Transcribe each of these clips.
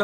உள்ள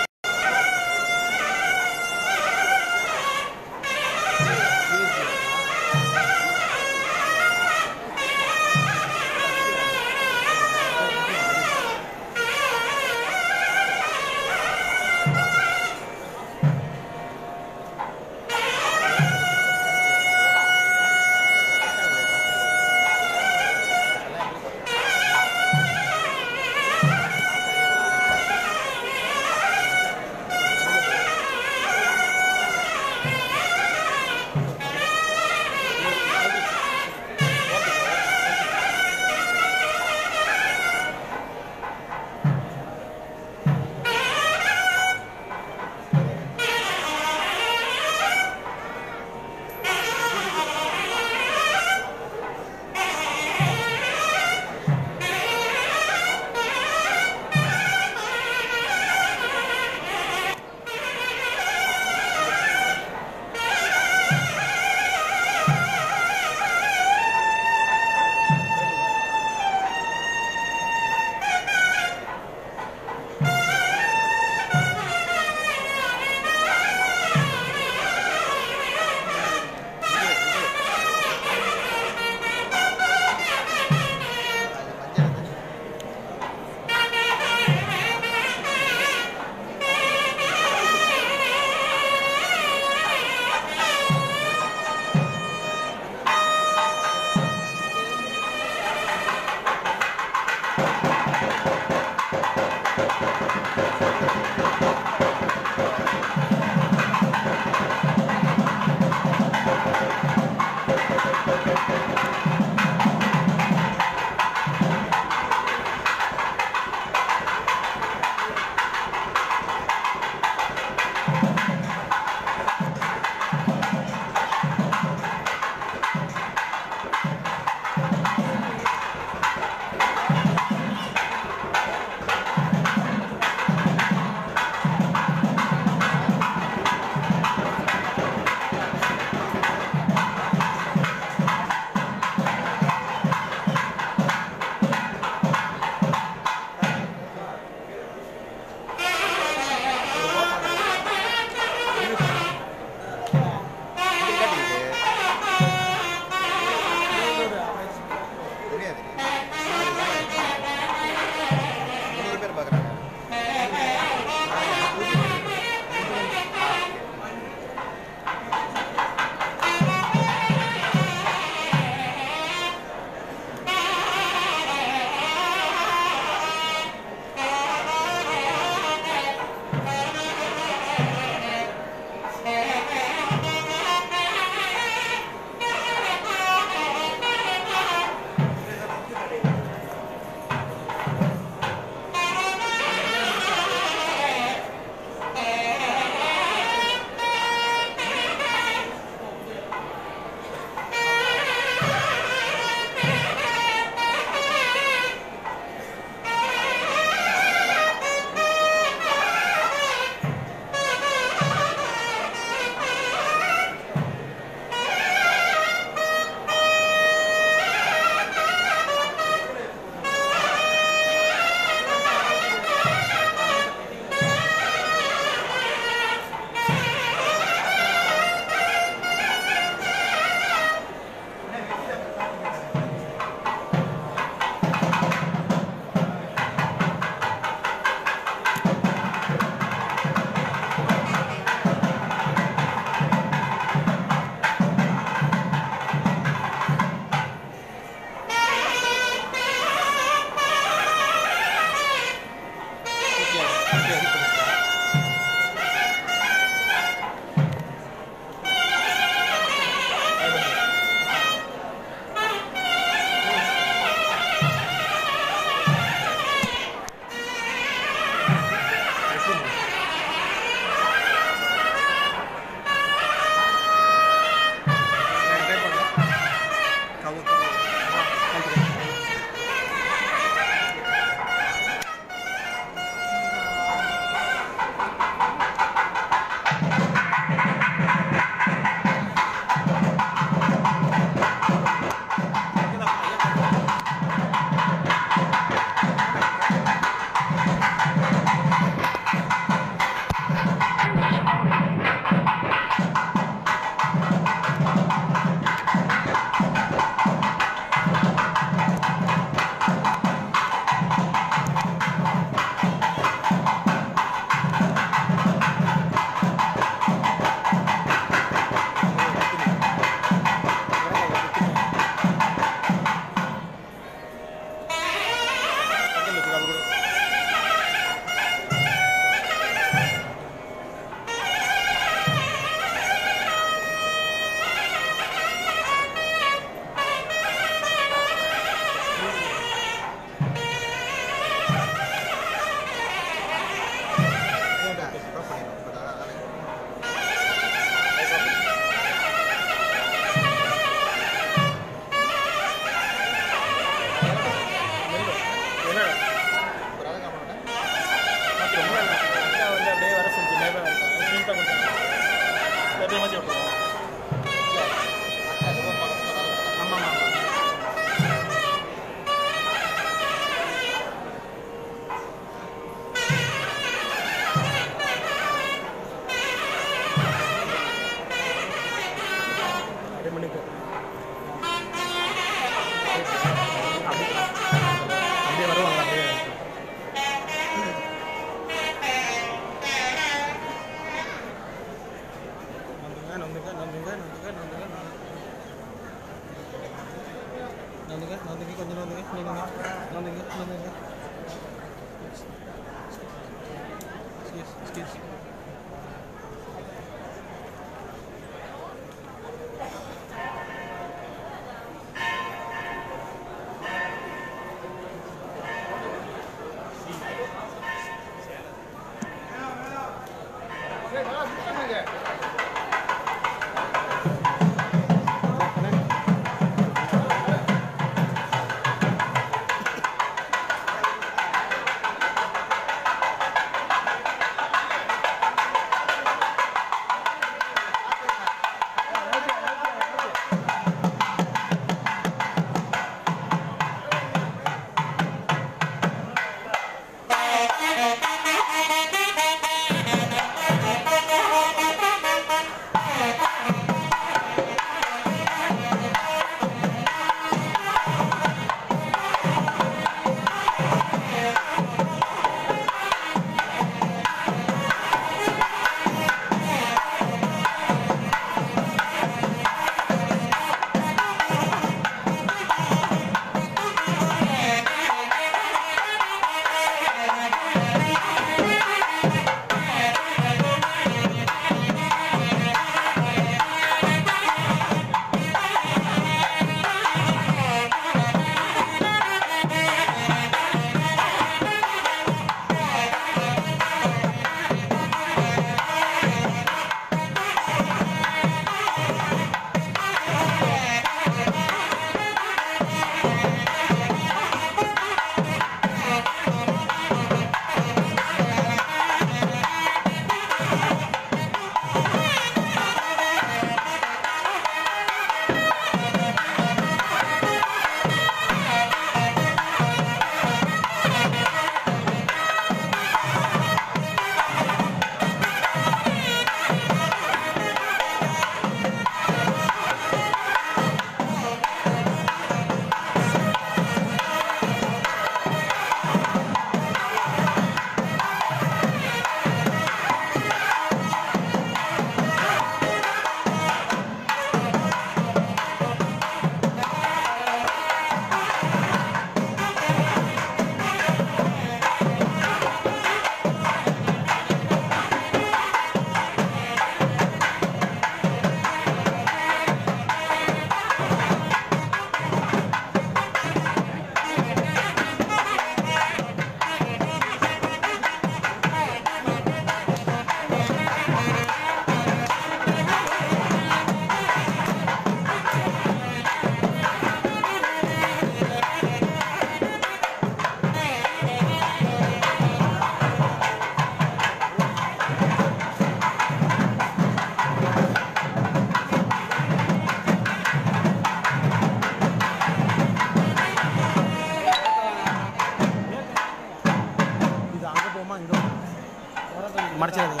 இது அங்கே போமா இங்கே மறைச்சிடாதீங்க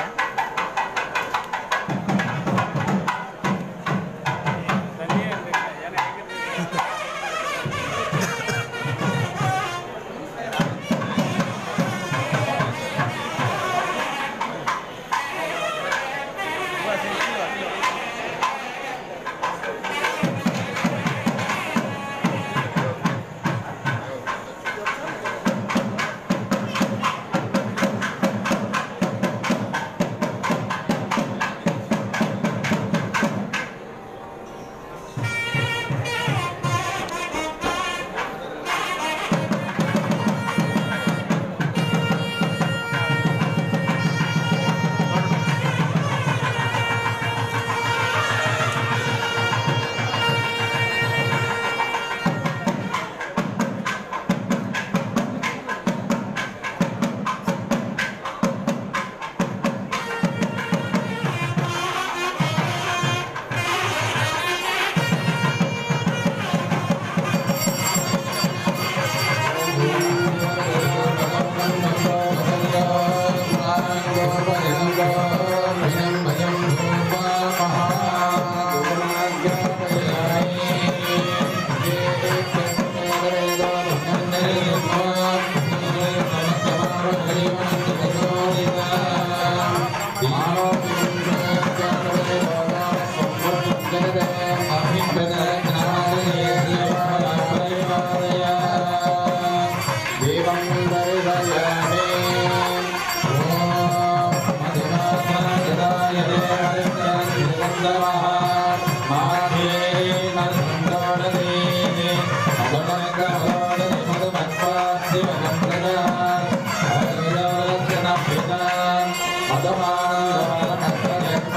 ஆ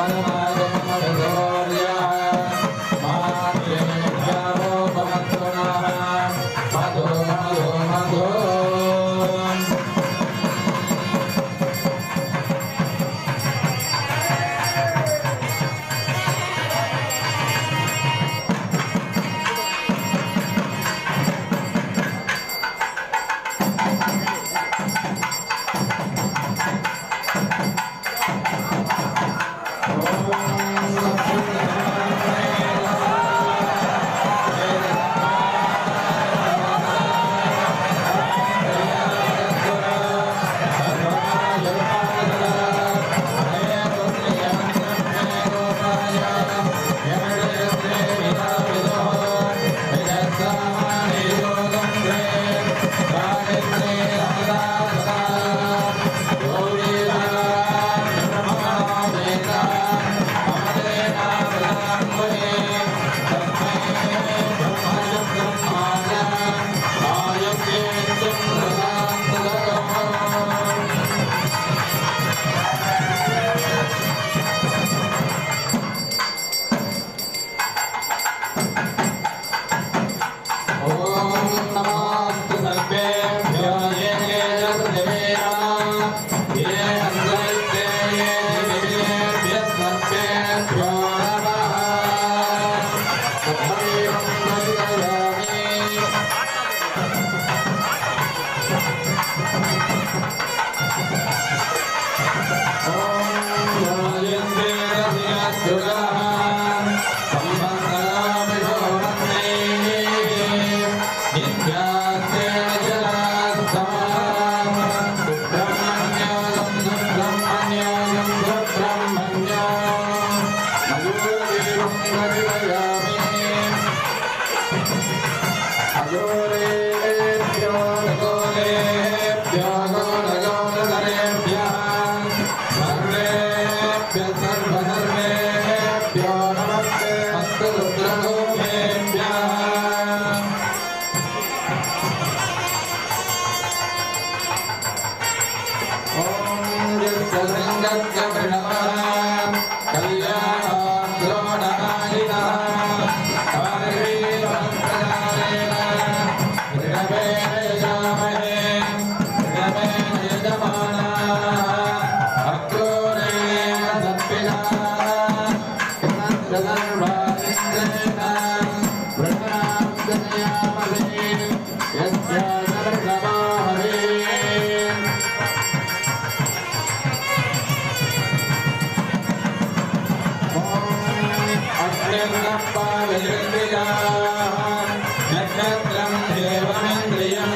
நட்சத்திரம் தேவமேந்திரியம்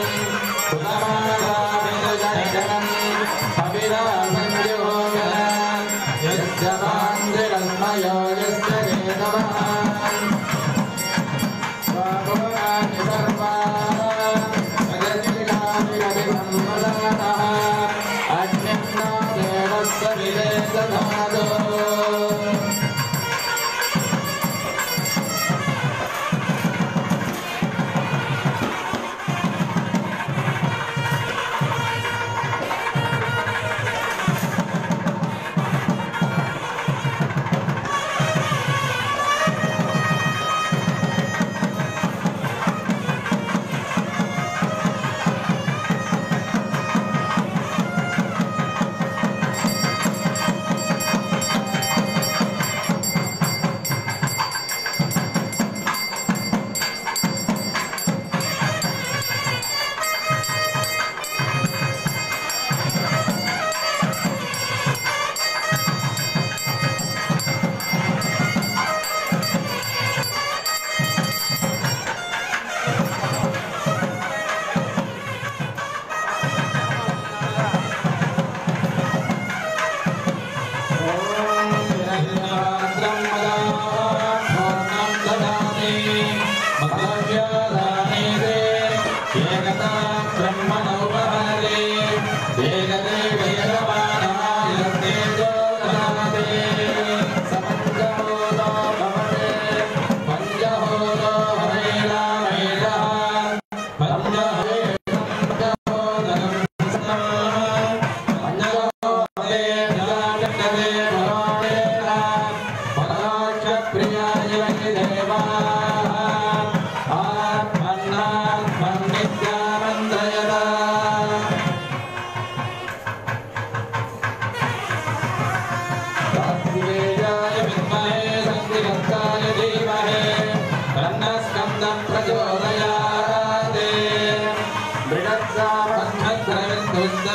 சுகமாகாவிதஜனம் அபிராமஞ்சோகனம் யஸ்ய மாந்திரன்மயோ யஸ்ய வேதவः स्वाभोगानि सर्वा जगतिलाभिरभिसम्मदानः अन्यन्ना देवस्य विदेशधातो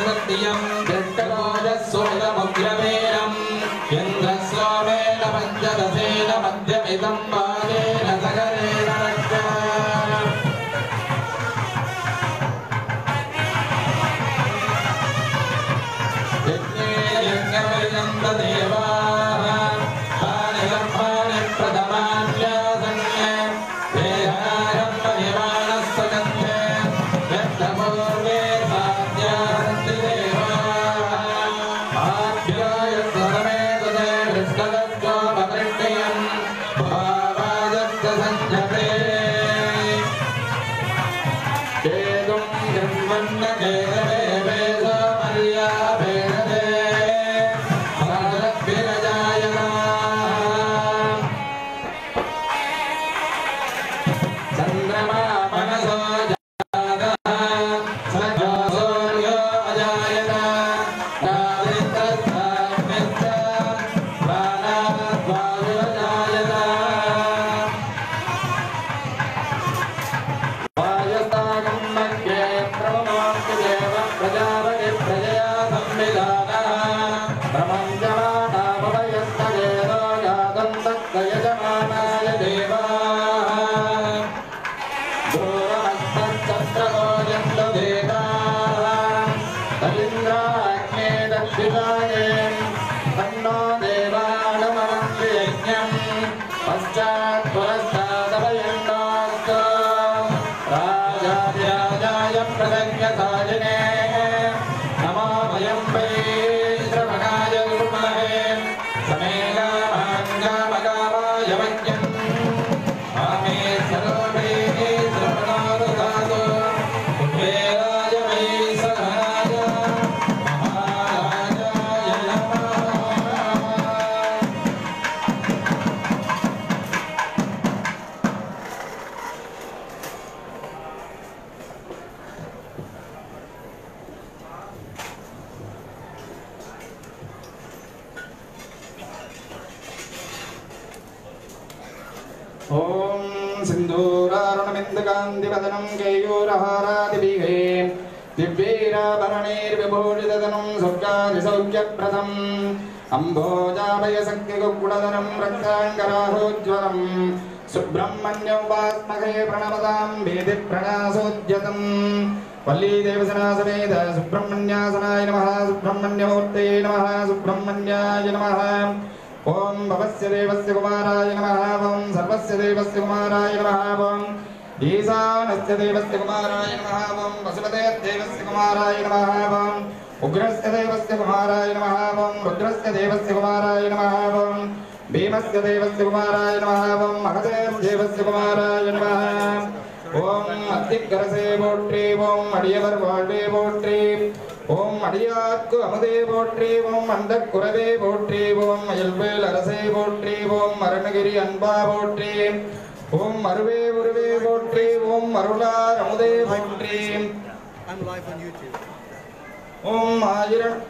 சத்தியம் திருஷ்டராஜஸ்வமிதமுக்ரமேனம் இந்திரஸ்வாமேன பஞ்சதசேன மத்தியமிதம் பாகேன சகரேன ரட்சா கேதும் ஜன்மன்ன கேதவே வேத மரியா வேதே சரத்விரஜாயனா சந்திரமா மனசோ ஜாதா சஜோ சூர்யோ அஜாயதா ராதித்ரஸ்தாமித்த பிராணாத்வாயுஜாயதா वायस्तागं मध्ये प्रममान्ति देव प्रजापति प्रजया संविधानः प्रमञ्जमानामभयस्तदेव जातं तत्तयजमानाय देवाः दूरमस्तच्छत्रगोजन्तु देवाः तदिन्द्राग्ने दक्षिणाये तन्नो देवानुमनन्ति यज्ञम् पश्चात् पुरस्तादभयन्नास्तु राजाधिराजाय प्रदज्ञसाजिने नमो वयं वै श्रवणाय कुर्महे समेगामाङ्गामगामाय वज्ञम् आमे सर्वे श्रवणारुधातु कुबेराय वै सहाय महाराजाय नमः ॐ सिन्दूरारुणमिन्दकान्तिवदनं केयूरहारादिभिहे दिव्यैराभरणैर्विभूषितधनं स्वर्गादिसौख्यप्रदम् अम्भोजाभयशक्तिकुक्कुडधनं रक्ताङ्गराहोज्ज्वलम् सुब्रह्मण्योपात्मके प्रणमतां वेदिप्रणासोद्यतम् वल्लीदेवसनासमेत सुब्रह्मण्यासनाय नमः सुब्रह्मण्यमूर्तये नमः सुब्रह्मण्याय नमः ॐ भवस्य देवस्य कुमाराय नमः ॐ सर्वस्य देवस्य कुमाराय नमः ॐ ईशानस्य देवस्य कुमाराय नमः ॐ वसुपतेर्देवस्य कुमाराय नमः ॐ उग्रस्य देवस्य कुमाराय नमः ॐ रुद्रस्य देवस्य कुमाराय नमः ॐ भीमस्य देवस्य कुमाराय नमः ॐ मगधेर्देवस्य कुमाराय नमः ஓம் அத்திக்கரசே போற்றி ஓம் அடியவர் வாழ்வே போற்றி ஓம் அடியார்க்கு அமுதே போற்றி ஓம் அண்டக் குறவே போற்றி ஓம் அயல்வேல் அரசே போற்றி ஓம் அருணகிரி அன்பா போற்றி ஓம் அருவே உருவே போற்றி ஓம் அருளார் அமுதே போற்றி I'm live on YouTube. ஓம் ஆயிரம்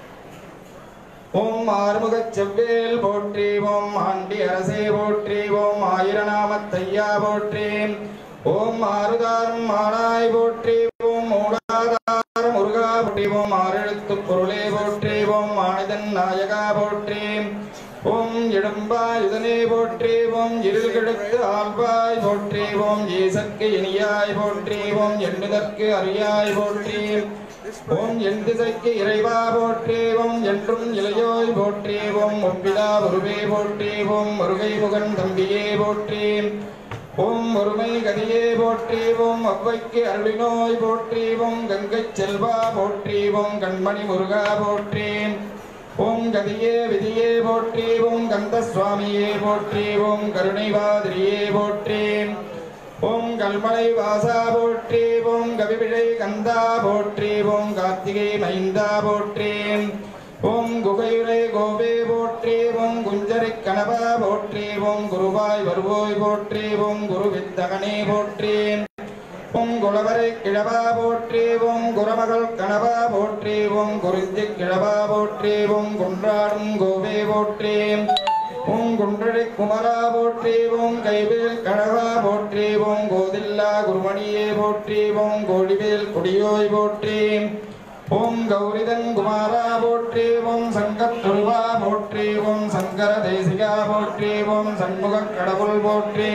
ஓம் ஆறுமுகச் செவ்வேல் போற்றி ஓம் ஆண்டி அரசே போற்றி ஓம் ஆயிரநாமத்தையா போற்றி ஓம் ஆறுதாரம் ஆனாய் போற்றி ஓம் மூடாதார முருகா போற்றி ஓம் ஆறெழுத்து பொருளே போற்றி ஓம் மானிதன் நாயகா போற்றி ஓம் இடும்பாயுதனே போற்றி ஓம் இருள் கெடுத்து ஆழ்வாய் போற்றி ஓம் ஈசற்கு இனியாய் போற்றி ஓம் எண்ணுதற்கு அறியாய் போற்றி ஓம் என் திசைக்கு இறைவா போற்றி ஓம் என்றும் இளையோய் போற்றி ஓம் ஒப்பிலா ஒருவே போற்றி ஓம் முருகை முகன் தம்பியே போற்றி ஓம் ஒருமை கதியே போற்றி ஓம் அவ்வைக்கு அருளினோய் போற்றி ஓம் கங்கை செல்வா போற்றி ஓம் கண்மணி முருகா போற்றி ஓம் கதியே விதியே போற்றி ஓம் கந்த சுவாமியே போற்றி ஓம் கருணைவாதிரியே போற்றி ஓம் கல்மலை வாசா போற்றி ஓம் கவிபிழை கந்தா போற்றி ஓம் கார்த்திகை மைந்தா போற்றி ஓம் குகையுரை கோவே போற்றி ஓம் குஞ்சரி கணவா போற்றி ஓம் குருவாய் வருவோய் போற்றி ஓம் குரு வித்தகனே போற்றி ஓம் குளவரை கிழவா போற்றி ஓம் குரமகள் கணவா போற்றி ஓம் குறிஞ்சி கிழவா போற்றி ஓம் குன்றாடும் கோவே போற்றி ஓம் குன்றடை குமரா போற்றி ஓம் கைவேல் கழகா போற்றி ஓம் கோதில்லா குருமணியே போற்றி ஓம் கோடிவேல் கொடியோய் போற்றி ஓம் கௌரிதன் குமாரா போற்றி ஓம் சங்கத்துருவா போற்றி ஓம் சங்கர தேசிகா போற்றி ஓம் சண்முக கடவுள் போற்றி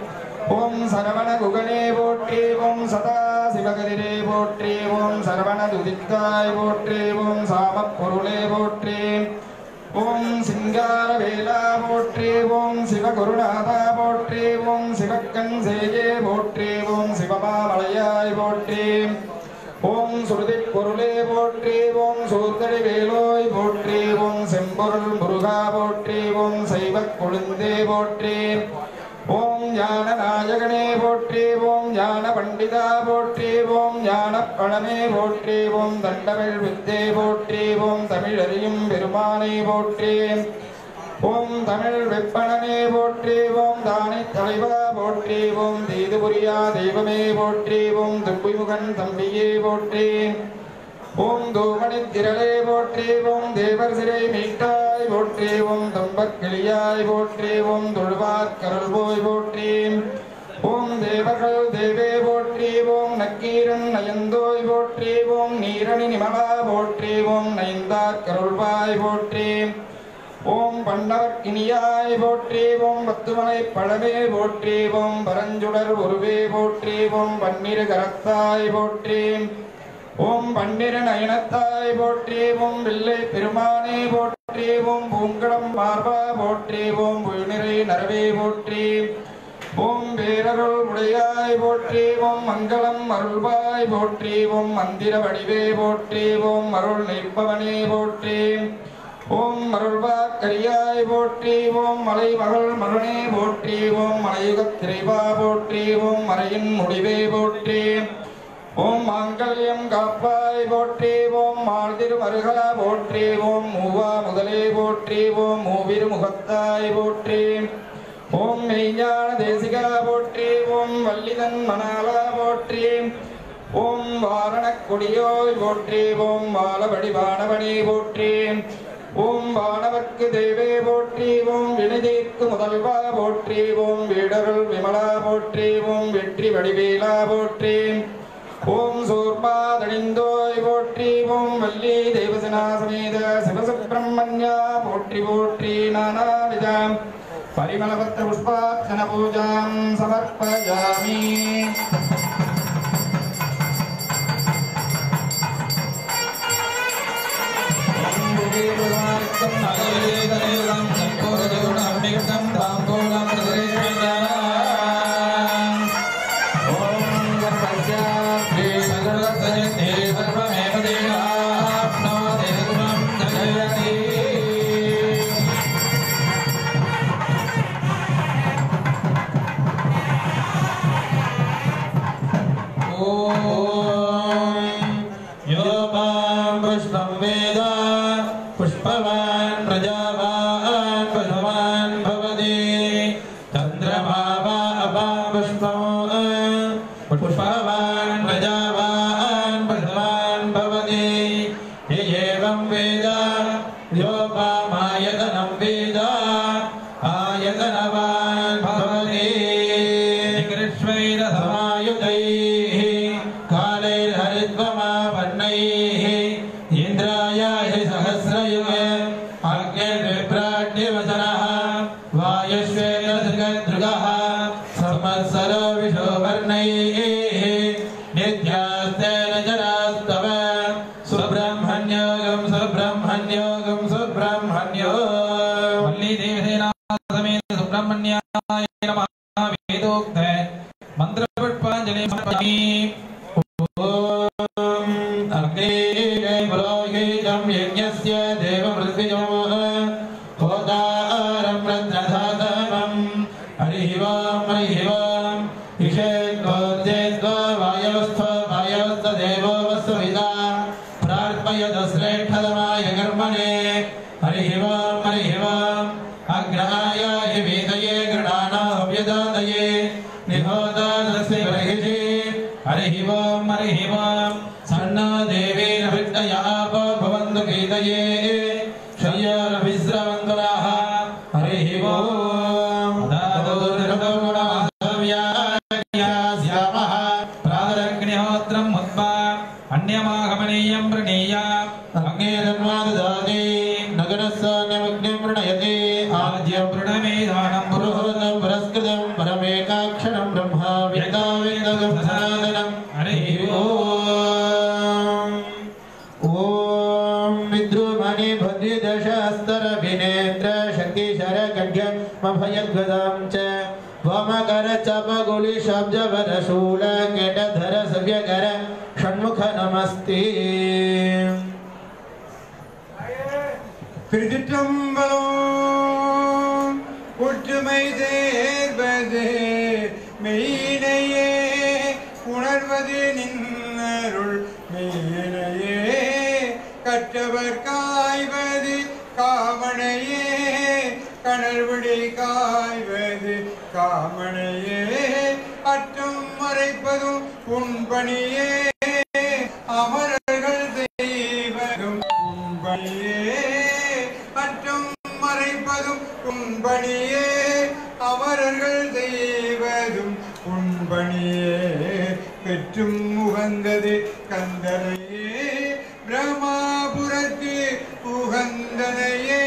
ஓம் சரவண குகனே போற்றி ஓம் சதா சிவகதிரே போற்றி ஓம் சரவண துதித்தாய் போற்றி ஓம் சாமப் பொருளே போற்றி ஓம் சிங்கார வேலா போற்றி ஓம் சிவகுருநாதா போற்றி ஓம் சிவக்கன் சேயே போற்றி ஓம் சிவமாமலையாய் போற்றி ஓம் சுருதி பொருளே போற்றி ஓம் சூர்தடி வேலோய் போற்றி ஓம் செம்பொருள் முருகா போற்றி ஓம் சைவ கொழுந்தே போற்றி ஓம் ஞான நாயகனே போற்றி ஓம் ஞான பண்டிதா போற்றி ஓம் ஞான பழமே போற்றி ஓம் தண்டமிழ் வித்தே போற்றி ஓம் தமிழறியும் பெருமானை போற்றி ஓம் தமிழ் வெப்பணனே போற்றி ஓம் தானை தலைவா போற்றி ஓம் தீதுபுரியா தெய்வமே போற்றி ஓம் தும்பிமுகன் தம்பியே போற்றி ஓம் தூமணி திரளே போற்றி ஓம் தேவர் சிறை மீட்டாய் போற்றி ஓம் தொம்பக் கிளியாய் போற்றி ஓம் தொழுவார் கருள் போய் போற்றி ஓம் தேவர்கள் தேவே போற்றி ஓம் நக்கீரன் நயந்தோய் போற்றி ஓம் நீரணி நிமலா போற்றி ஓம் நயந்தார் கருள்வாய் போற்றி ஓம் பண்டவர் இனியாய் போற்றி ஓம் பத்துமலை பழமே போற்றி ஓம் பரஞ்சுடர் உருவே போற்றி ஓம் பன்னிரு கரத்தாய் போற்றி ஓம் பன்னிரு நயனத்தாய் போற்றி ஓம் வில்லை பெருமானே போற்றி ஓம் பூங்கடம் மார்பா போற்றி ஓம் புயநிறை நரவே போற்றி ஓம் வேரருள் உடையாய் போற்றி ஓம் மங்களம் அருள்வாய் போற்றி ஓம் மந்திர வடிவே போற்றி ஓம் அருள் நிற்பவனே போற்றி ஓம் அருள்வாக்கரியாய் போற்றி ஓம் மலை மகள் மருணே போற்றி ஓம் மலையுகத் திரைவா போற்றி ஓம் மறையின் முடிவே போற்றி ஓம் மாங்கல்யம் காப்பாய் போற்றி ஓம் மாழ்திரு மருகா போற்றி ஓம் மூவா முதலே போற்றி ஓம் மூவிரு முகத்தாய் போற்றி ஓம் மெய்ஞான தேசிகா போற்றி ஓம் வல்லிதன் மணாலா போற்றி ஓம் வாரணக் கொடியோய் போற்றி ஓம் வாழபடி வானவனே போற்றி ஓம் வானவர்க்கு தேவே போற்றி ஓம் வினைதீர்க்கு முதல்வா போற்றி ஓம் வீடருள் விமலா போற்றி ஓம் வெற்றி வடிவேலா போற்றி ஓம் சூர்பாதணிந்தோய் போற்றி ஓம் வள்ளி தேவசனா சமேத சிவசுப்பிரமணியா போற்றி போற்றி நானாவிதாம் परिमलपत्र पुष्पार्चन पूजां समर्पयामि यो मां पुष्पं वेद पुष्पवान् प्रजावान् पशवान् भवति चन्द्रमा वा अपा पुष्पम् पुष्पवान् प्रजावान् पशवान् भवति य एवं वेद योपामायतनं वेद आयतनवान् भवति निकृष्वैरसमायुतैः कालैर्हरिद्वमावर्णैः इन्द्राय हि सहस्रयुगे अग्निर्विभ्राट्यवचनः वायुष्वेदृगः संवत्सरो विशोवर्णैः नित्यास्तेन जरास्तव सुब्रह्मण्योगं सुब्रह्मण्योगं सुब्रह्मण्यो वल्लीदेवसेना समेत सुब्रह्मण्याय नमः वेदोक्त मन्त्रपुष्पाञ्जलिं समर्पयामि ॐ अग्ने पुरोहितं यज्ञस्य देवमृत्युजो होतारं रत्नधातमं हरिः वां हरिः वां इषेद्वोद्येद्वा वायवस्थ वायवस्थ देवो वस्विता प्रार्पयत श्रेष्ठतमाय कर्मणे हरिः वां हरिः वाम् अग्रहाय हि वेदये गृणानाव्यदादये निहोदादस्य बर्हिषि हरिः वां हरिः वां सन्नो देवेन विद्यया भवन्तु गीतये शय्यारविस्रवन्तु नः हरिः वां प्रातरग्निहोत्रम् उद्वा अन्यमागमनीयं प्रणीय अङ्गेरन्वाददाति नगरस्सान्यमग्निं प्रणयति आद्यं प्रणमेधानं पुरोहतं पुरस्कृतं परमेकाक्षरं ब्रह्मा वेदावेदगं सनातनं हरिः ओम् ॐ विद्रुमणि भद्रिदशास्तरभिनेन्द्र शक्तिशरकड्यमभयद्गदां च वामकर चापगुलि शब्दवर शूल केटधर सव्यकर षण्मुख नमस्ते திருச்சிற்றம்பலம் ஒற்றுமை சேர்வது மெய்யினையே உணர்வது நின்னருள் மெய்யினையே கற்றவர் காய்வது காமனையே கணர்விடி காய்வது காமனையே அற்றம் மறைப்பதும் உன்பணியே அமரர்கள் செய்வதும் உன்பணியே மற்றும் மறைப்பதும் உன்பணியே அமரர்கள் செய்வதும் உன்பணியே பெற்றும் உகந்தது கந்தனையே பிரமாபுரத்து உகந்தனையே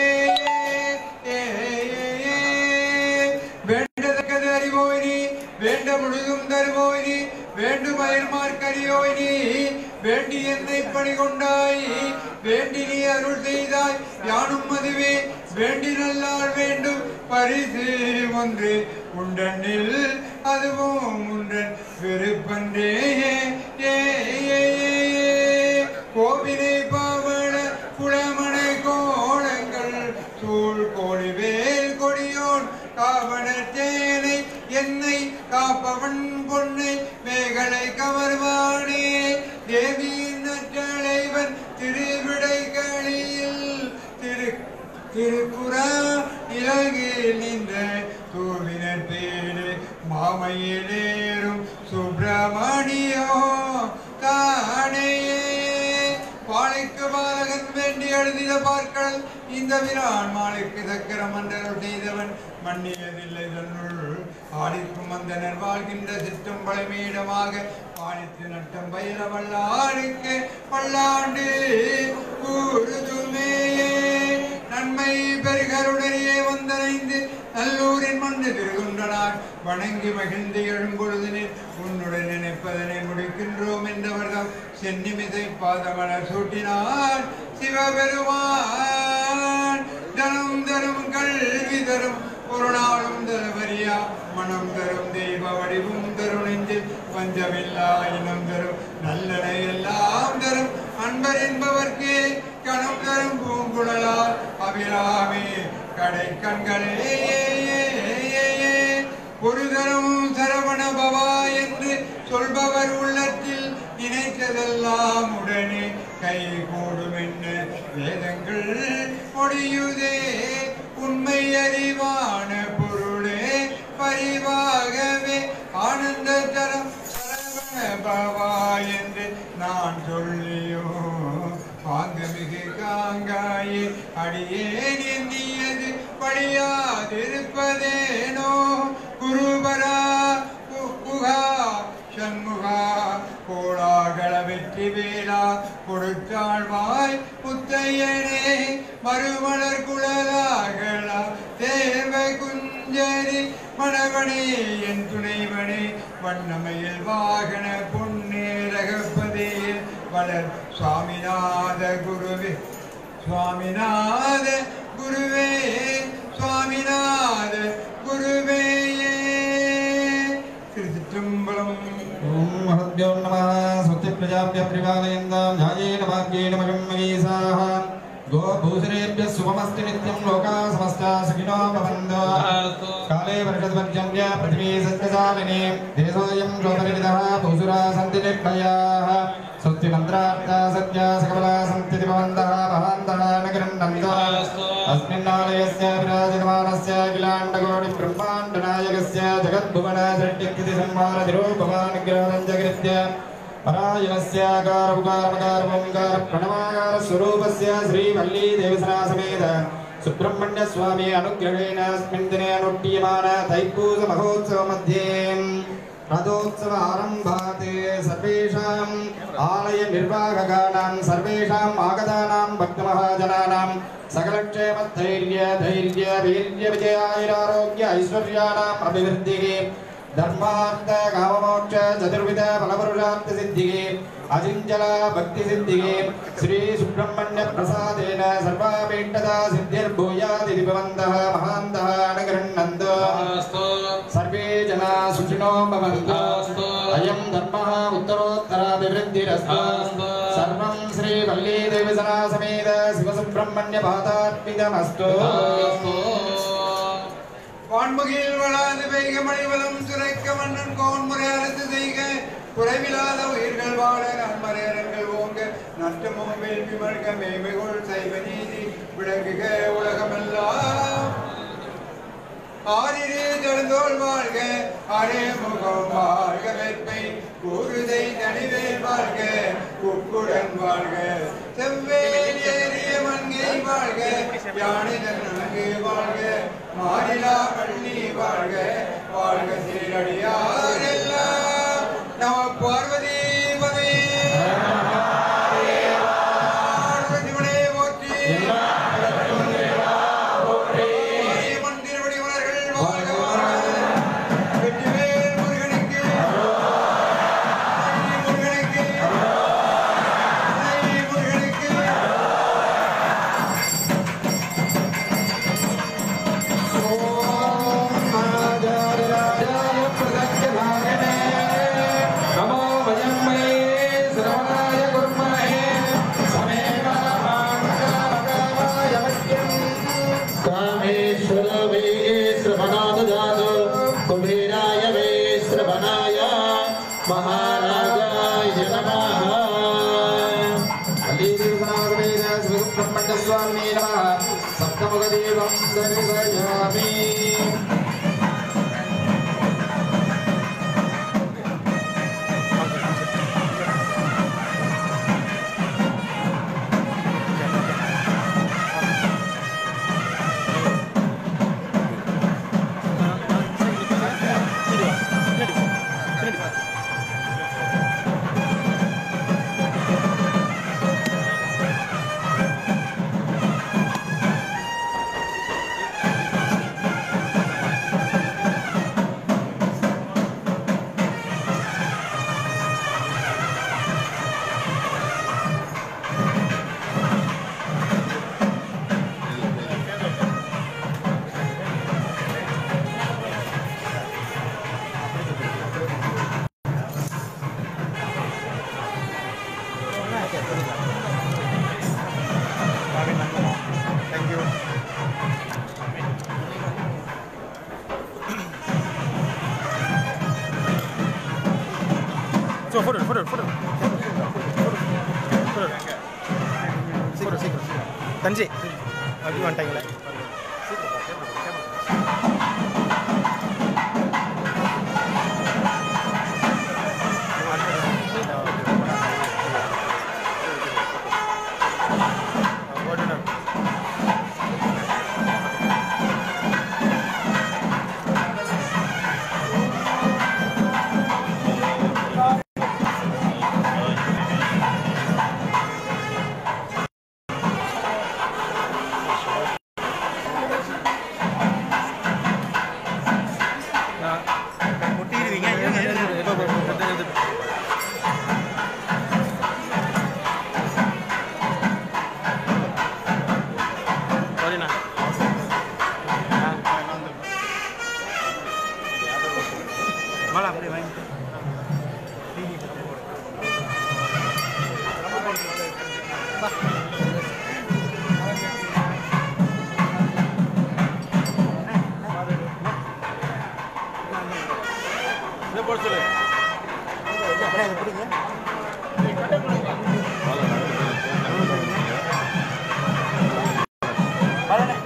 வேண்டதக்கது அறிவோய் நீ வேண்ட முழுதும் தருவோய் நீ வேண்டுமயர்மார்க்கரியோய் நீ வேண்டி என்னை பணி கொண்டாய் வேண்டி நீ அருள் செய்தாய் யானும் அதுவே வேண்டி நல்லால் வேண்டும் பரிசு ஒன்று உண்டனில் அதுவும் உண்டன் வெறுப்பன்றே ஏ, ஏ, ஏ, ஏ. கோவிலை பாவன குளமனை கோலங்கள் சூழ் கோழிவேல் கொடியோன் காவணத்தேனை என்னை காப்பவன் பொன்னை மேகலை கவர்வானே தேவியின் நற்றலைவன் திருவிடைகளில் திரு திருப்புறா இலகில் நின்ற தூவினர் பேரு மாமையிலேறும் சுப்பிரமணியோ தானேயே பாலைக்கு பாலகன் வேண்டி எழுதிட பார்க்கல் இந்த விரான் மாலைக்கு சக்கர மண்டலம் செய்தவன் மன்னியதில்லை தன்னுள் ஆடிக்கும் வந்தனர் வாழ்கின்ற சிற்றும் பழமீடமாக பாடித்து நட்டம் பயில வல்லாருக்கு பல்லாண்டு கூறுதுமேயே நன்மை பெருகருடனே வந்தனைந்து நல்லூரின் மண்ணு திருகுன்றனார் வணங்கி மகிழ்ந்து எழும்பொழுதினில் உன்னுடன் நினைப்பதனை முடிக்கின்றோம் என்றவர்தம் சென்னிமிசை பாதமலர் சூட்டினார் சிவபெருமான் தரும் தரும் கல்வி தரும் ஒரு நாளும் தருவரியா மனம் தரும் தெய்வ வடிவும் தரும் நெஞ்சில் பஞ்சமில்லா இனம் தரும் நல்லனை எல்லாம் தரும் அன்பர் என்பவர்க்கே கணம் தரும் பூங்குழலால் அபிராமே கடை கண்களே ஒரு தரம் சரவண பவா என்று சொல்பவர் உள்ளத்தில் நினைத்ததெல்லாம் உடனே கை கூடும் என்ன வேதங்கள் முடியுதே உண்மை அறிவான பொருளே பரிவாகவே ஆனந்த தரம் சரவண பவா என்று நான் சொல்லியோ பாங்கமிகு காங்காயே அடியேன் எண்ணியது படியாதிருப்பதேனோ குருபரா கு- குகா சண்முகா கோளாகள வெற்றி வேலா கொடுத்தாழ்வாய் முத்தையனே மறுமலர் குழலாகளா தேவ குஞ்சரி மணவனே என் துணைவனே வண்ணமையில் வாகன பொன்னேரகப்பதியில் வளர் சுவாமிநாத குருவே சுவாமிநாத குருவே சுவாமிநாத குருவேயே திருச்சிற்றம்பலம் ॐ महद्भ्यो नमः स्वस्तिप्रजाभ्यः परिपालयन्तां ध्यायेन भाग्येन मगं मगीसाः गोभूषणेभ्यः शुभमस्ति नित्यं लोकाः समस्ताः सुखिनो भवन्तु काले वर्षद्वर्जन्य पृथिवी सत्यशालिनी देशोऽयं शोभनिरितः भूसुरा सन्ति निर्भयाः स्वस्ति मन्त्रार्था सत्या सकला सन्ति भवन्तः भवन्तः न गृह्णन्तु अस्मिन्नालयस्य विराजमानस्य अखिलाण्डकोटिब्रह्माण्डनायकस्य जगद्भुवन सृष्टिस्थिति संहारधिरोपमानुग्रहं जगृत्य परायणस्याकार उकार ओंकार प्रणवाकार स्वरूपस्य श्रीवल्ली देवसनासमेत सुब्रह्मण्य स्वामी अनुग्रहेण अस्मिन् दिने अनुष्ठीयमान तैपूस महोत्सव मध्ये रथोत्सव आरम्भात् सर्वेषाम् आलयनिर्वाहकानां सर्वेषाम् आगतानां भक्तमहाजनानां सकलक्षेमस्थैर्य धैर्य वीर्य विजयायुरारोग्य ऐश्वर्याणाम् अभिवृद्धिः धर्मार्थ काममोक्ष चतुर्विध फलपुरुषार्थ सिद्धिः अचिञ्चला भक्ति सिद्धिः श्री सुब्रह्मण्य प्रसादेन सर्वापेक्षता सिद्धिर्भूयादिति भवन्तः महान्तः अनुगृह्णन्तु सर्वे जना सुखिनो भवन्तु अयं धर्मः उत्तरोत्तराभिवृद्धिरस्तु सर्वं श्री वल्लीदेवी सना समेत शिवसुब्रह्मण्य पादार्पितमस्तु வான்முகில் வளாது பெய்க மணிவலம் சுரைக்க மன்னன் கோன்முறை அரசு செய்க குறைவில்லாத உயிர்கள் வாழ நன்மறையரங்கள் ஓங்க நஷ்டமும் வேள்வி மழ்க மேமைகொள் செய்வ நீதி விளங்குக உலகமெல்லாம் ஆரிரே தெழுந்தோள் வாழ்க அரே முகம் வாழ்க வெற்பை கூறுதை தனிவேல் வாழ்க குக்குடன் வாழ்க செவ்வேல் ஏறிய மங்கை வாழ்க யானை நன்கு வாழ்க மாறிலா பள்ளி வாழ்க வாழ்க சீரடியார் எல்லாம் நம பார்வதி பதே சிவனே போற்றி மாரியம்மன் திருவடி மலர்கள் வாழ்க வாழ்க. வெற்றிவேல் முருகனுக்கு வெற்றி முருகனுக்கு வெற்றி முருகனுக்கு ॐ महाजारिराजाय प्रदक्षिणायने नमो वयम्मये श्रवणाय कुर्महे समेवामाङ्गाय वक्यम् कामेश्वर वे श्रवणाददातु कुबेराय वे श्रवणाय महाराजाय नमः अलीदेवसनासमेत शिवसुब्रह्मण्यस्वामिने नमः सप्तमुखदेवं दर्शयामि ஃபோட்டோ ஃபோட்டோ ஃபோட்டோ சீக்கிரம் சீக்கிரம் தஞ்சை அப்படி வந்துட்டாங்களே முட்டிடுவீங்க சரிண்ணா மேலே அப்படியே வாங்கிட்டு இதை போட சொல்லு பழனி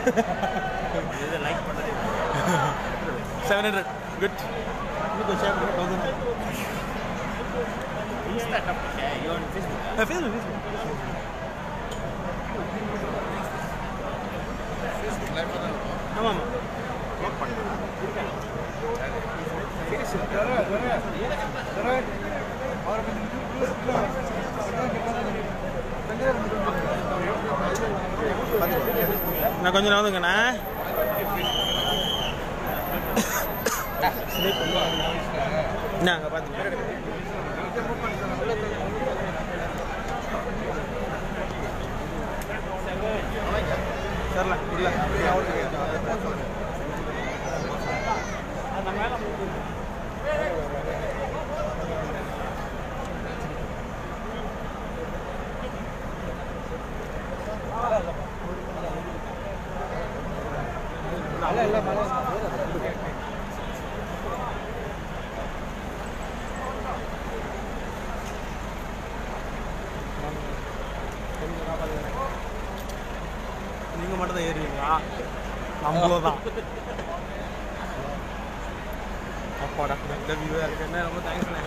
லைக் பண்ணுறது செவன் ஹண்ட்ரட் குட் இன்னும் ஷேர் பண்ணி தௌசண்ட் ஃபேஸ்புக் ஃபேஸ்புக் ஆமாம் ஆமாம் ஒர்க் பண்ணுறேன் நான் கொஞ்சம் நவந்துங்கண்ணா என்ன அங்கே பார்த்து சரில இல்லை நீங்கள் மட்டும் தான் ஏறுவீங்களா நம்மளும் தான் அப்பாடா இந்த வியூவாக இருக்கு என்ன ரொம்ப தேங்க்ஸ்ண்ணே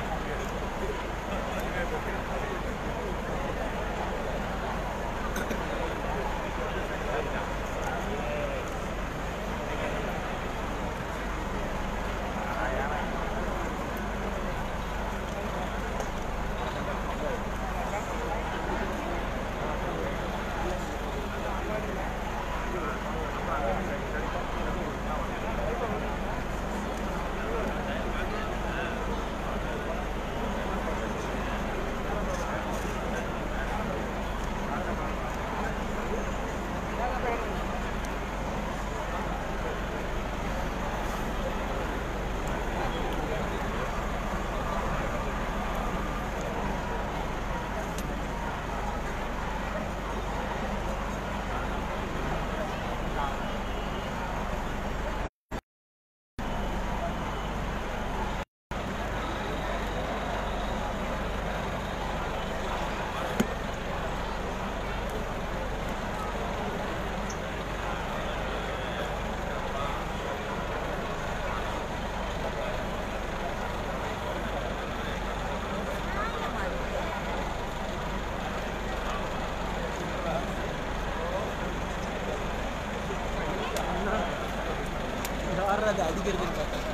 யாராவது அடிக்கிறதுன்னு பார்த்தேன்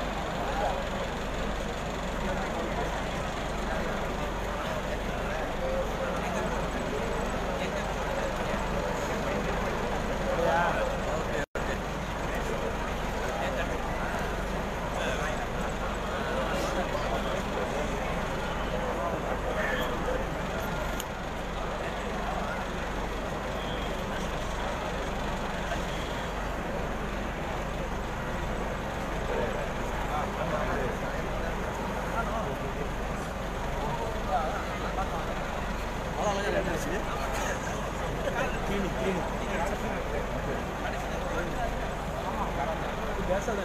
கிளீனிக் கிளீனிக் பேசாத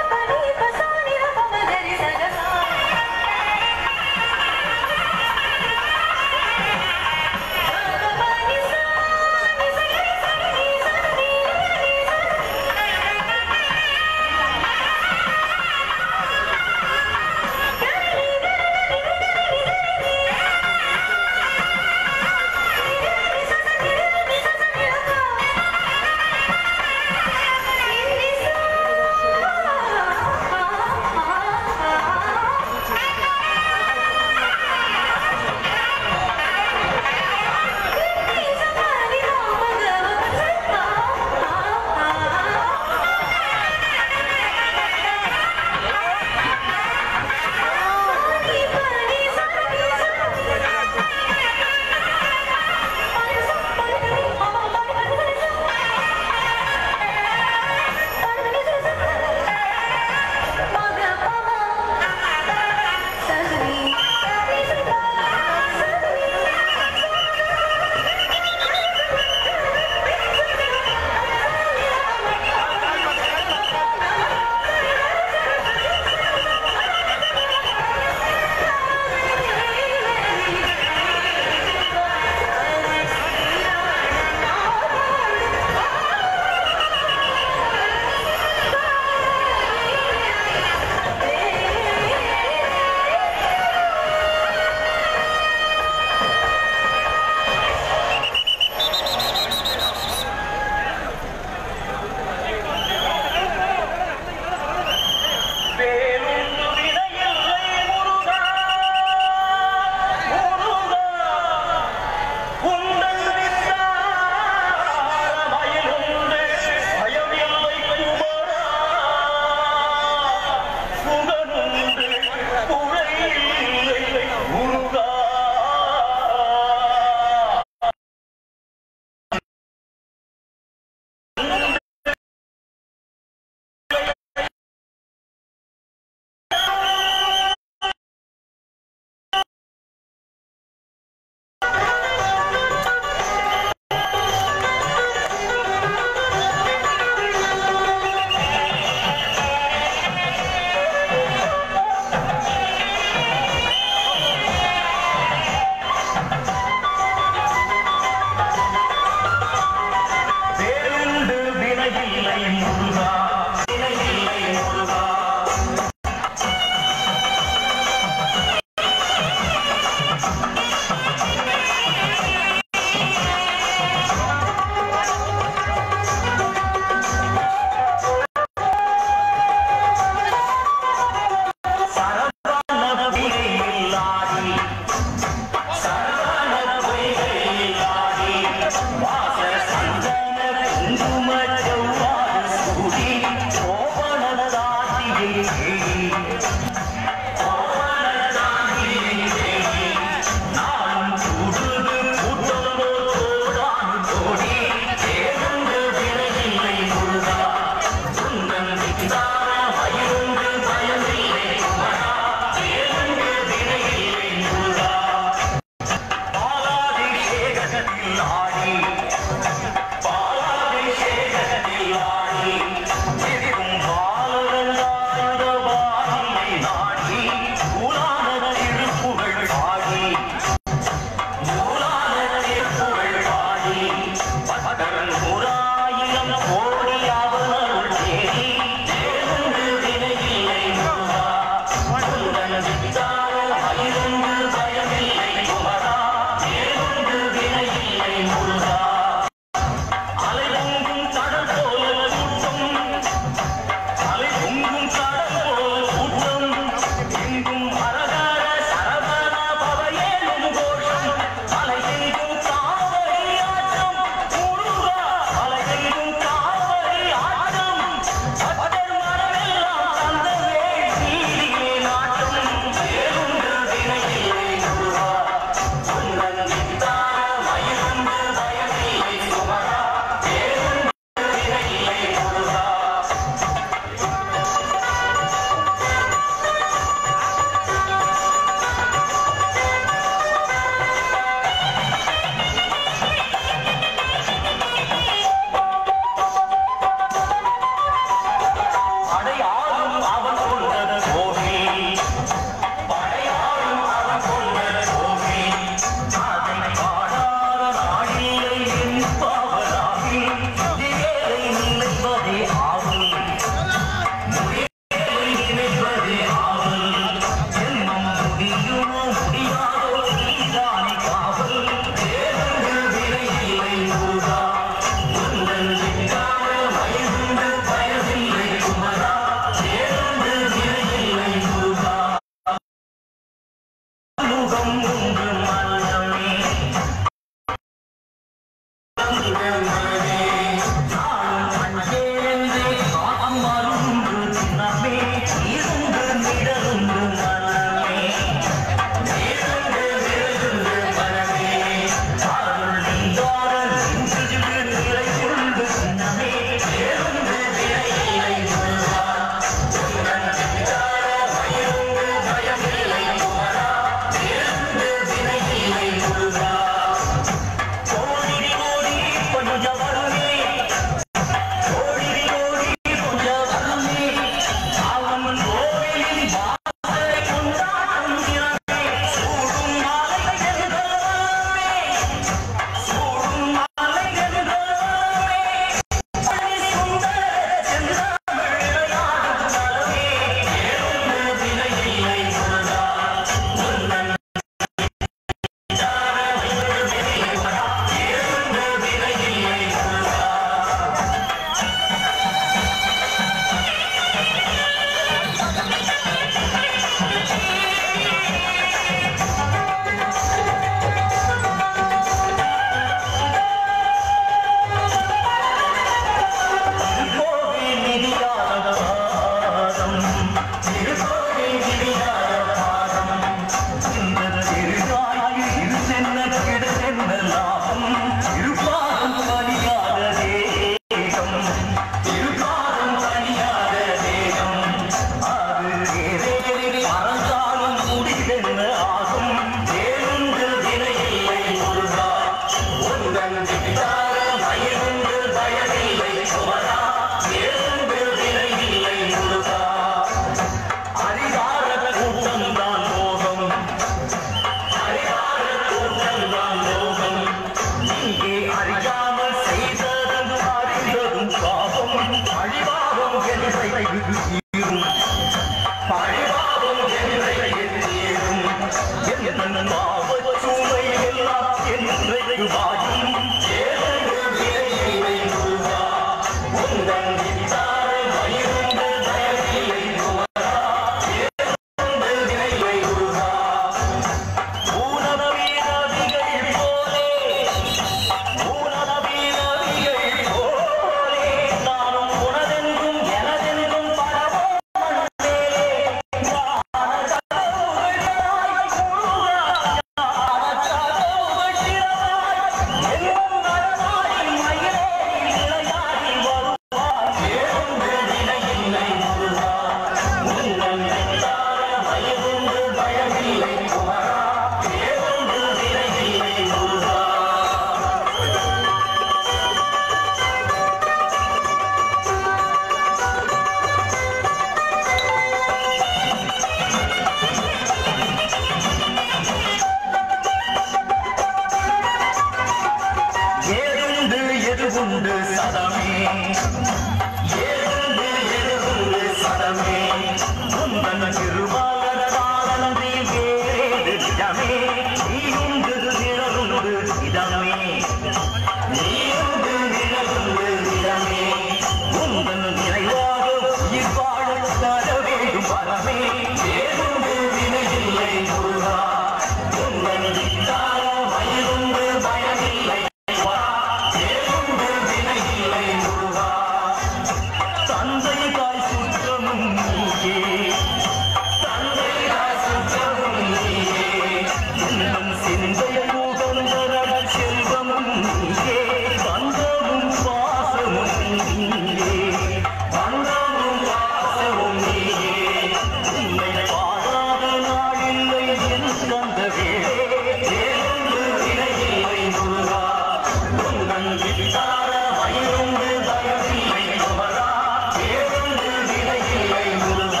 இடமே நீயுண்டு நிழலுண்டு இடமே நீயுண்டு நிழலுண்டு இடமே உங்கள் நிறைவாக உயிர் வாழ தர வேண்டும் வரமே ஏதுண்டு வினையில்லை முருகா உங்கள் வித்தார மயிலுண்டு பயமில்லை வா. ஏதுண்டு வினையில்லை முருகா தந்தை தாய் சுற்றமும் நீயே தந்தை தாய் சுற்றமும் நீயே உந்தன் சிந்தையை உகந்தரட செல்வமும் நீயே பந்தமும் பாசமும் நீயே பந்தமும் பாசமும் நீயே உன்னை பாடாத நாளில்லை என் தந்த வேளே ஏதுண்டு வினையில்லை முருகா உந்தன் வித்தார மயிருண்டு பயமில்லை குமரா ஏதுண்டு வினையில்லை முருகா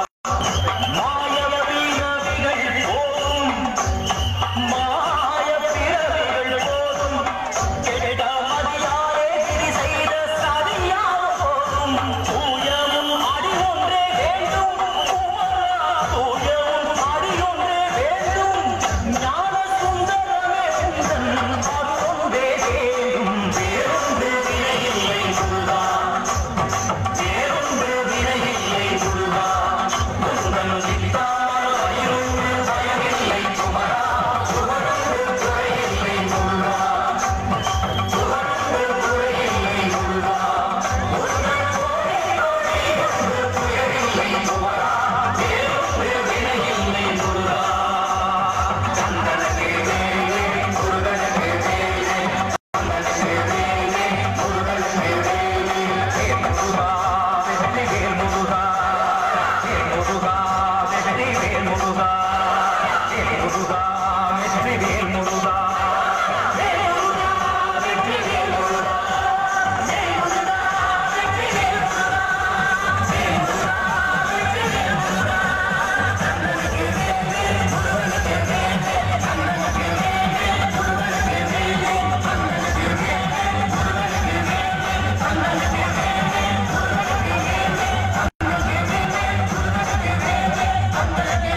மாயவதி நதிகள் போதும் மாய பிறவிகள் போதும் கெட மதியாரே கிரி செய்த சதியார் போதும் தூயமும் அடி ஒன்றே வேண்டும் குமரா தூயமும் அடி ஒன்றே வேண்டும் ஞான சுந்தரமே உந்தன் அருளொன்றே வேண்டும் வேறொன்று வினையில்லை முருகா வேறொன்று வினையில்லை முருகா உந்தன் வித்தார வயிறுண்டு பயமில்லை குமரா சுவரொன்று குறையில்லை முருகா சுவரொன்று குறையில்லை முருகா உந்தன் கோடி கோடி ஒன்று துயரில்லை குமரா வேறொன்று வினையில்லை முருகா கந்தனுக்கு மேலே முருகனுக்கு மேலே கந்தனுக்கு மேலே முருகனுக்கு மேலே வேல் முருகா வெற்றி வேல் முருகா வேல் முருகா வெற்றி வேல் முருகா வேல் முருகா வெற்றி வேல் முருகா வேல் முருகா வெற்றி வேல் முருகா வேல் முருகா வெற்றி வேல் முருகா வேல் முருகா வெற்றி வேல் முருகா கந்தனுக்கு மேலே முருகனுக்கு மேலே கந்தனுக்கு மேலே முருகனுக்கு மேலே கந்தனுக்கு மேலே முருகனுக்கு மேலே கந்தனுக்கு மேலே முருகனுக்கு மேலே கந்தனுக்கு மேலே முருகனுக்கு மேலே கந்தனுக்கு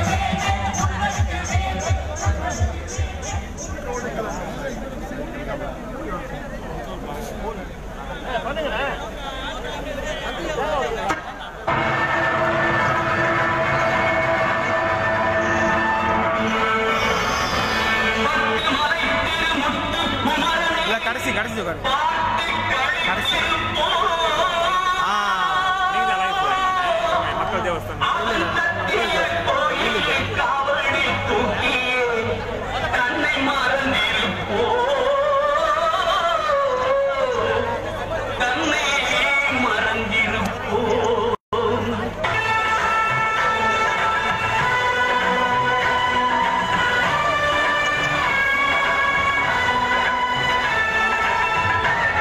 மேலே முருகனுக்கு மேலே இல்ல கடைசி கடைசி உட்காரு கடைசி ஆ நீங்க தான் லைவ் போறீங்க மக்கள் தேவஸ்தானம் காவடி தூக்கி கண்ணை மறந்திருப்போ கண்ணை மறந்திருப்போ ஆ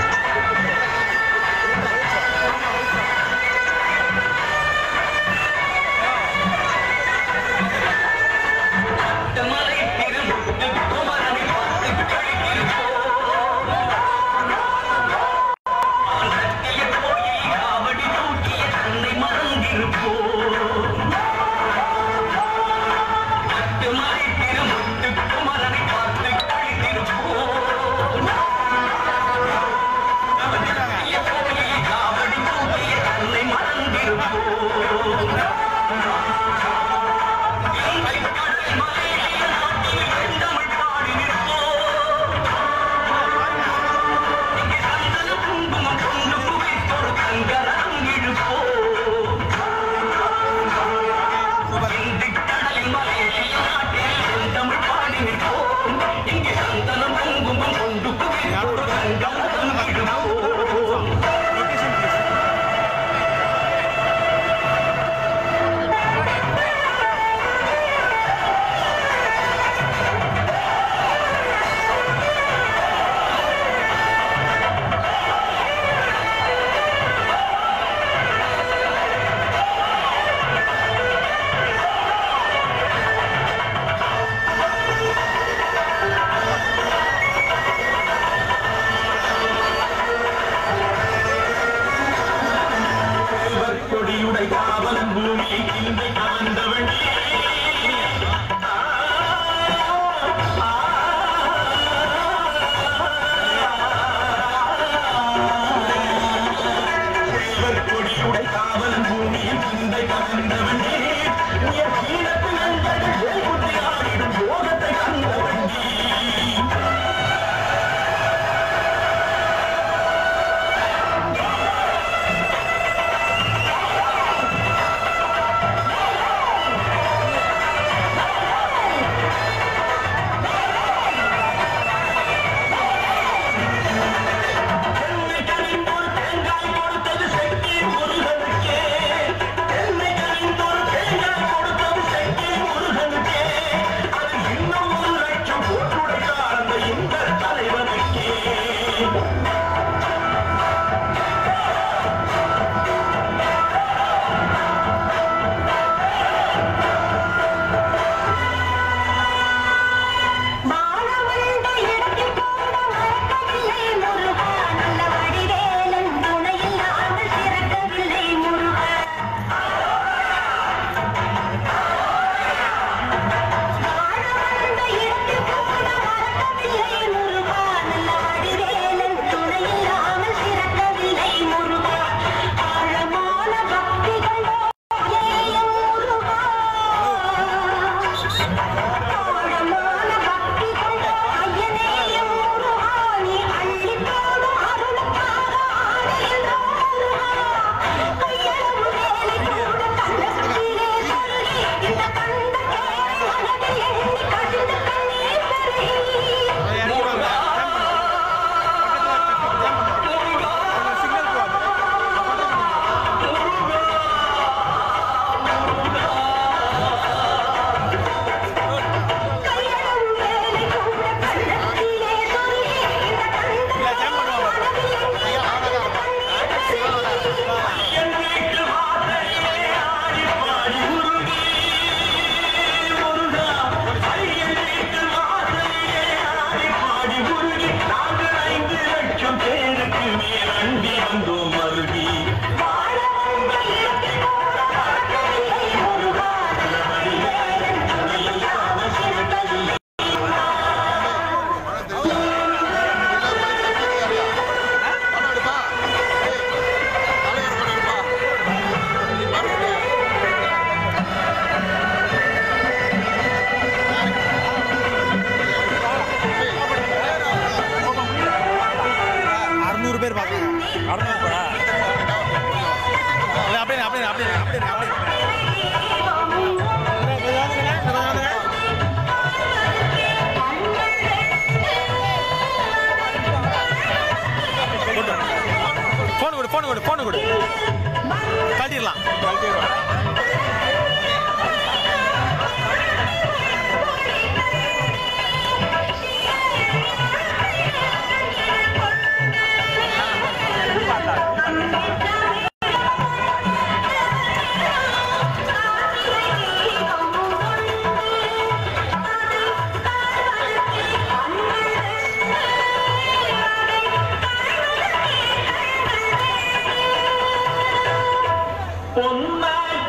பொன்னாய்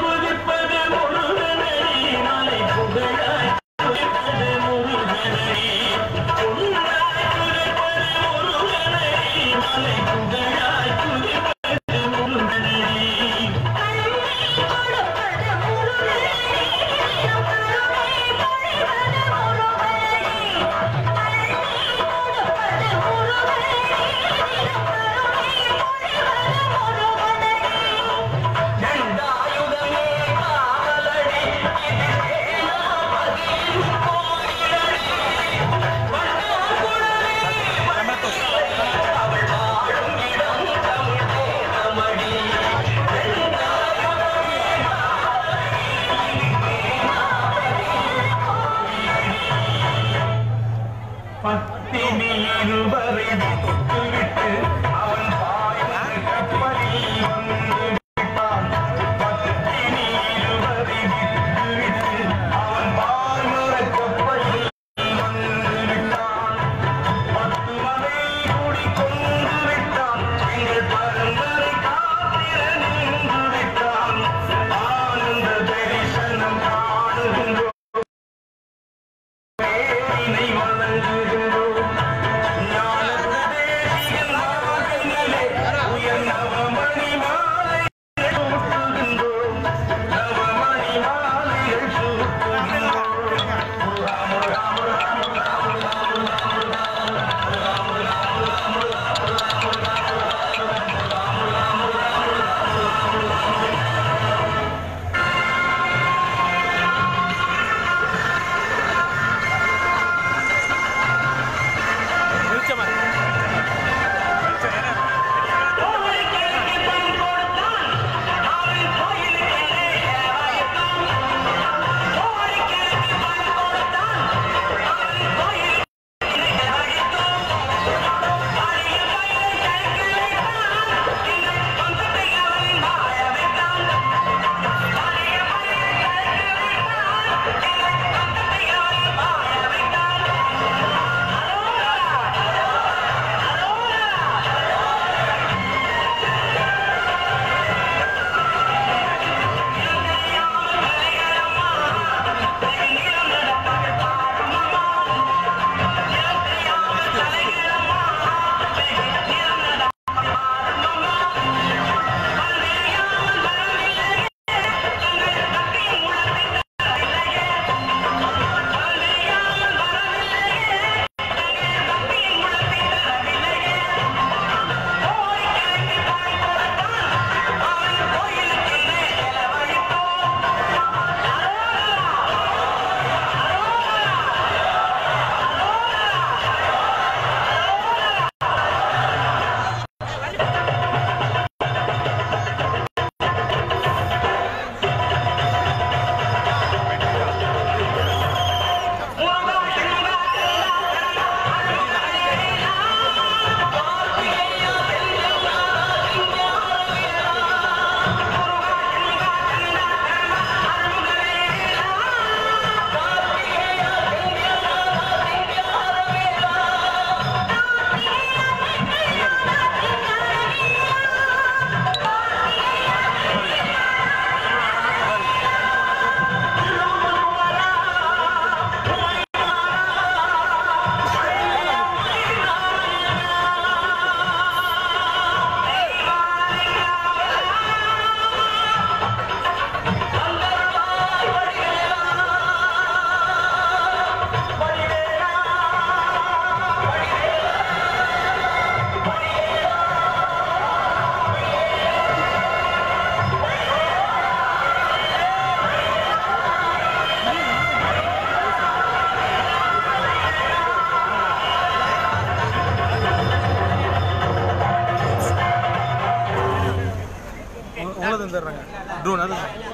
ட்ரோன் அது